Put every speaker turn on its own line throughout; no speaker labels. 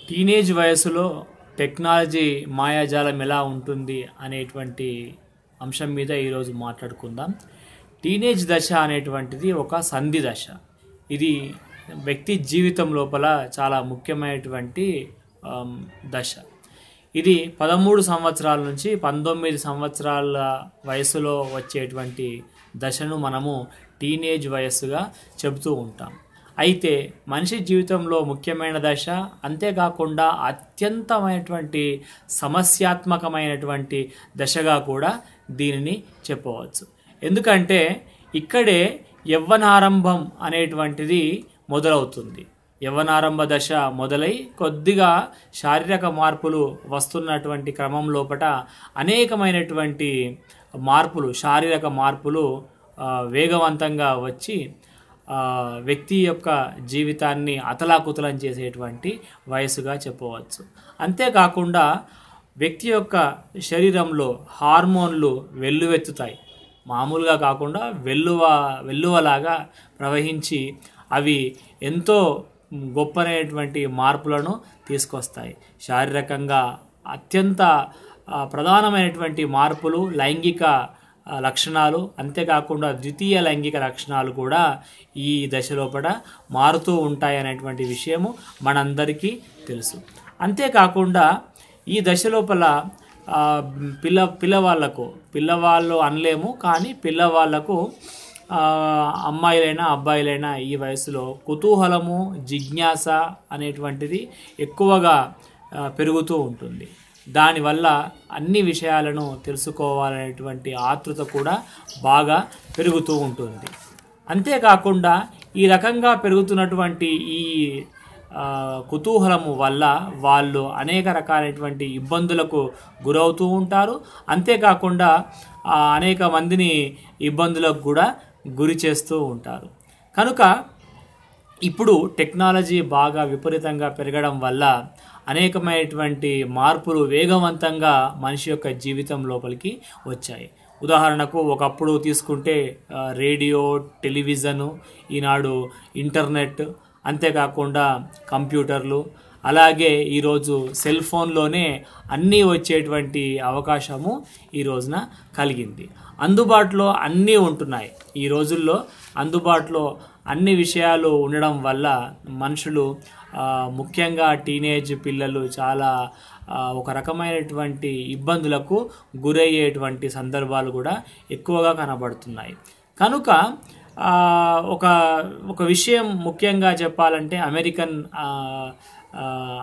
teenage వయసులో technology మాయాజాలం ఎలా ఉంటుంది అనేటువంటి అంశం మీద ఈరోజు మాట్లాడుకుందాం టీనేజ్ దశ అనేటువంటిది ఒక సంధి దశ ఇది వ్యక్తి జీవితం లోపల చాలా ముఖ్యమైనటువంటి ఆమ్, దశ ఇది పదమూడు సంవత్సరాల నుంచి పంతొమ్మిది సంవత్సరాల వయసులో వచ్చేటువంటి దశను మనము టీనేజ్ వయస్సుగా చెబుతూ ఉంటాం అయితే మనిషి జీవితంలో ముఖ్యమైన దశ అంతేకాకుండా అత్యంతమైనటువంటి సమస్యాత్మకమైనటువంటి దశగా కూడా దీనిని చెప్పవచ్చు ఎందుకంటే ఇక్కడే యవ్వనారంభం అనేటువంటిది మొదలవుతుంది యవ్వనారంభ దశ మొదలై కొద్దిగా శారీరక మార్పులు వస్తున్నటువంటి క్రమం లోపట అనేకమైనటువంటి మార్పులు శారీరక మార్పులు ఆ, వేగవంతంగా వచ్చి ఆ, వ్యక్తి యొక్క జీవితాన్ని అతలాకుతలం చేసేటువంటి వయసుగా చెప్పవచ్చు అంతేకాకుండా వ్యక్తి యొక్క శరీరంలో హార్మోన్లు వెల్లువెత్తుతాయి మామూలుగా కాకుండా వెల్లువ వెల్లువలాగా ప్రవహించి అవి ఎంతో గొప్పనైనటువంటి మార్పులను తీసుకొస్తాయి శారీరకంగా అత్యంత ఆ, ప్రధానమైనటువంటి మార్పులు లైంగిక ఆ, లక్షణాలు అంతేకాకుండా ద్వితీయ లైంగిక లక్షణాలు కూడా ఈ దశలోపల మారుతూ ఉంటాయి అనేటువంటి విషయము మనందరికీ తెలుసు అంతేకాకుండా ఈ దశ లోపల ఆ, పిల్ల పిల్లవాళ్ళకు పిల్లవాళ్ళు అనలేము కానీ పిల్లవాళ్ళకు ఆ, అమ్మాయిలైనా అబ్బాయిలైనా ఈ వయసులో కుతూహలము జిజ్ఞాస అనేటువంటిది ఎక్కువగా ఆ, పెరుగుతూ ఉంటుంది దానివల్ల అన్ని విషయాలను తెలుసుకోవాలనేటువంటి ఆతృత కూడా బాగా పెరుగుతూ ఉంటుంది అంతేకాకుండా ఈ రకంగా పెరుగుతున్నటువంటి ఈ ఆ, కుతూహలము వల్ల వాళ్ళు అనేక రకాలైనటువంటి ఇబ్బందులకు గురవుతూ ఉంటారు అంతేకాకుండా ఆ, అనేక మందిని ఇబ్బందులకు కూడా గురి చేస్తూ ఉంటారు కనుక ఇప్పుడు టెక్నాలజీ బాగా విపరీతంగా పెరగడం వల్ల అనేకమైనటువంటి మార్పులు వేగవంతంగా మనిషి యొక్క జీవితం లోపలికి వచ్చాయి ఉదాహరణకు ఒకప్పుడు తీసుకుంటే ఆ, రేడియో టెలివిజను ఈనాడు ఇంటర్నెట్ అంతేకాకుండా కంప్యూటర్లు అలాగే ఈరోజు సెల్ ఫోన్లోనే అన్నీ వచ్చేటువంటి అవకాశము ఈ రోజున కలిగింది అందుబాటులో అన్నీ ఉంటున్నాయి ఈ రోజుల్లో అందుబాటులో అన్ని విషయాలు ఉండడం వల్ల మనుషులు ఆ, ముఖ్యంగా టీనేజ్ పిల్లలు చాలా ఆ, ఒక రకమైనటువంటి ఇబ్బందులకు గురయ్యేటువంటి సందర్భాలు కూడా ఎక్కువగా కనబడుతున్నాయి కనుక ఆ, ఒక ఒక విషయం ముఖ్యంగా చెప్పాలంటే అమెరికన్ ఆ, ఆ,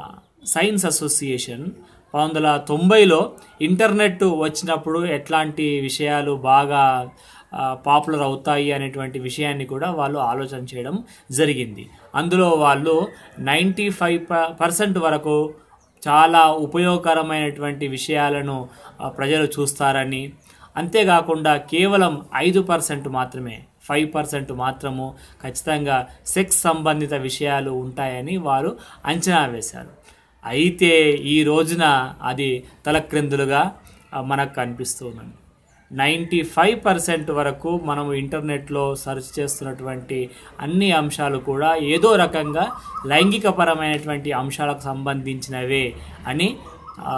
సైన్స్ అసోసియేషన్ పంతొమ్మిది వందల తొంభైలో ఇంటర్నెట్ వచ్చినప్పుడు ఎట్లాంటి విషయాలు బాగా ఆ, పాపులర్ అవుతాయి అనేటువంటి విషయాన్ని కూడా వాళ్ళు ఆలోచన చేయడం జరిగింది అందులో వాళ్ళు నైంటీ ఫైవ్ పర్సెంట్ వరకు చాలా ఉపయోగకరమైనటువంటి విషయాలను ఆ, ప్రజలు చూస్తారని అంతేకాకుండా కేవలం ఐదు పర్సెంట్ మాత్రమే ఫైవ్ పర్సెంట్ మాత్రము ఖచ్చితంగా సెక్స్ సంబంధిత విషయాలు ఉంటాయని వారు అంచనా వేశారు అయితే ఈ రోజున అది తలక్రిందులుగా ఆ, మనకు కనిపిస్తుంది నైంటీ ఫైవ్ పర్సెంట్ వరకు మనము ఇంటర్నెట్లో సెర్చ్ చేస్తున్నటువంటి అన్ని అంశాలు కూడా ఏదో రకంగా లైంగికపరమైనటువంటి అంశాలకు సంబంధించినవే అని ఆ,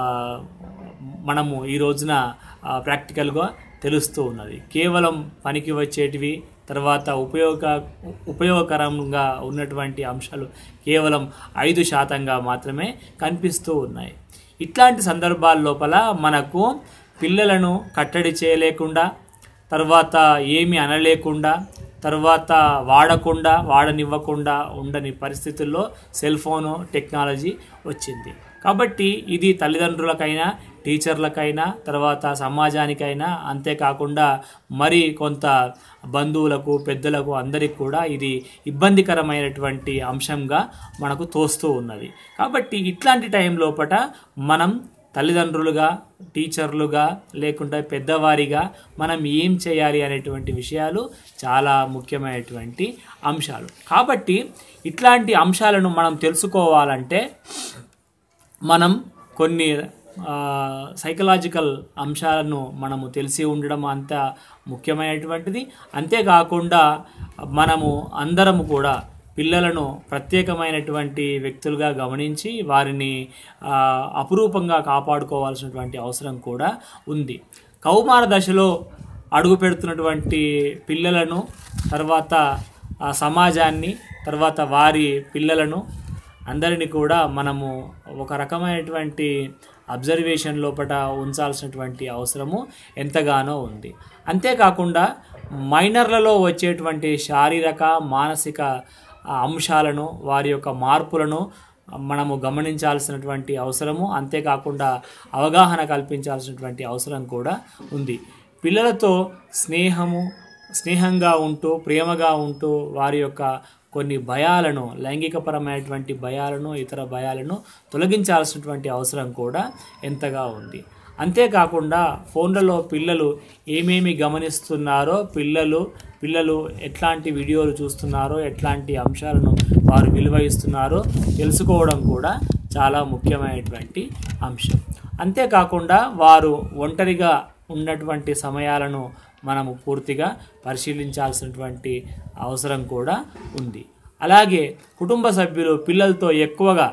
మనము ఈ రోజున ఆ, ప్రాక్టికల్గా తెలుస్తూ ఉన్నది కేవలం పనికి వచ్చేటివి తర్వాత ఉపయోగ ఉపయోగకరంగా ఉన్నటువంటి అంశాలు కేవలం ఐదు శాతంగా మాత్రమే కనిపిస్తూ ఉన్నాయి ఇట్లాంటి సందర్భాల లోపల మనకు పిల్లలను కట్టడి చేయలేకుండా తర్వాత ఏమి అనలేకుండా తర్వాత వాడకుండా వాడనివ్వకుండా ఉండని పరిస్థితుల్లో సెల్ ఫోను టెక్నాలజీ వచ్చింది కాబట్టి ఇది తల్లిదండ్రులకైనా టీచర్లకైనా తర్వాత సమాజానికైనా అంతేకాకుండా మరి కొంత బంధువులకు పెద్దలకు అందరికి కూడా ఇది ఇబ్బందికరమైనటువంటి అంశంగా మనకు తోస్తూ ఉన్నది కాబట్టి ఇట్లాంటి టైం లోపట మనం తల్లిదండ్రులుగా టీచర్లుగా లేకుంటే పెద్దవారిగా మనం ఏం చేయాలి అనేటువంటి విషయాలు చాలా ముఖ్యమైనటువంటి అంశాలు కాబట్టి ఇట్లాంటి అంశాలను మనం తెలుసుకోవాలంటే మనం కొన్ని సైకలాజికల్ అంశాలను మనము తెలిసి ఉండడం అంత ముఖ్యమైనటువంటిది అంతేకాకుండా మనము అందరము కూడా పిల్లలను ప్రత్యేకమైనటువంటి వ్యక్తులుగా గమనించి వారిని ఆ, అపురూపంగా కాపాడుకోవాల్సినటువంటి అవసరం కూడా ఉంది కౌమార దశలో అడుగు పెడుతున్నటువంటి పిల్లలను తర్వాత ఆ సమాజాన్ని తర్వాత వారి పిల్లలను అందరినీ కూడా మనము ఒక రకమైనటువంటి అబ్జర్వేషన్ లోపల ఉంచాల్సినటువంటి అవసరము ఎంతగానో ఉంది అంతేకాకుండా మైనర్లలో వచ్చేటువంటి శారీరక మానసిక ఆ, అంశాలను వారి యొక్క మార్పులను మనము గమనించాల్సినటువంటి అవసరము అంతేకాకుండా అవగాహన కల్పించాల్సినటువంటి అవసరం కూడా ఉంది పిల్లలతో స్నేహము స్నేహంగా ఉంటూ ప్రేమగా ఉంటూ వారి యొక్క కొన్ని భయాలను లైంగికపరమైనటువంటి భయాలను ఇతర భయాలను తొలగించాల్సినటువంటి అవసరం కూడా ఎంతగా ఉంది అంతేకాకుండా ఫోన్లలో పిల్లలు ఏమేమి గమనిస్తున్నారో పిల్లలు పిల్లలు ఎట్లాంటి వీడియోలు చూస్తున్నారో ఎట్లాంటి అంశాలను వారు విలువయిస్తున్నారో తెలుసుకోవడం కూడా చాలా ముఖ్యమైనటువంటి అంశం అంతేకాకుండా వారు ఒంటరిగా ఉన్నటువంటి సమయాలను మనము పూర్తిగా పరిశీలించాల్సినటువంటి అవసరం కూడా ఉంది అలాగే కుటుంబ సభ్యులు పిల్లలతో ఎక్కువగా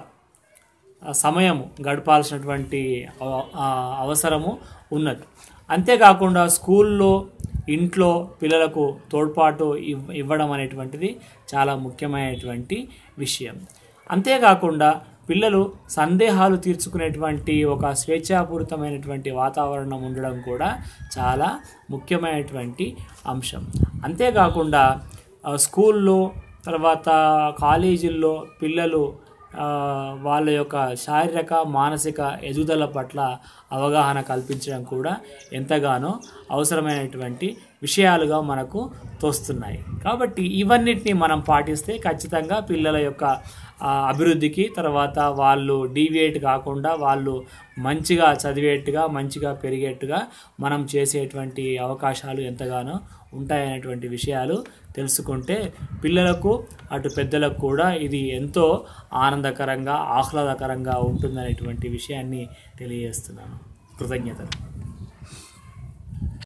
ఆ సమయం గడపాల్సినటువంటి అవ- ఆ అవసరము ఉన్నది అంతేకాకుండా స్కూల్లో ఇంట్లో పిల్లలకు తోడ్పాటు ఇవ్ ఇవ్వడం అనేటువంటిది చాలా ముఖ్యమైనటువంటి విషయం అంతేకాకుండా పిల్లలు సందేహాలు తీర్చుకునేటువంటి ఒక స్వేచ్ఛాపూరితమైనటువంటి వాతావరణం ఉండడం కూడా చాలా ముఖ్యమైనటువంటి అంశం అంతేకాకుండా ఆ, స్కూల్లో తర్వాత కాలేజీల్లో పిల్లలు ఆ, వాళ్ళ యొక్క శారీరక మానసిక ఎదుగుదల పట్ల అవగాహన కల్పించడం కూడా ఎంతగానో అవసరమైనటువంటి విషయాలుగా మనకు తోస్తున్నాయి కాబట్టి ఇవన్నిటిని మనం పాటిస్తే ఖచ్చితంగా పిల్లల యొక్క ఆ, అభివృద్ధికి తర్వాత వాళ్ళు డీవియేట్ కాకుండా వాళ్ళు మంచిగా చదివేట్టుగా మంచిగా పెరిగేట్టుగా మనం చేసేటువంటి అవకాశాలు ఎంతగానో ఉంటాయనేటువంటి విషయాలు తెలుసుకుంటే పిల్లలకు అటు పెద్దలకు కూడా ఇది ఎంతో ఆనందకరంగా ఆహ్లాదకరంగా ఉంటుందనేటువంటి విషయాన్ని తెలియజేస్తున్నాను కృతజ్ఞతలు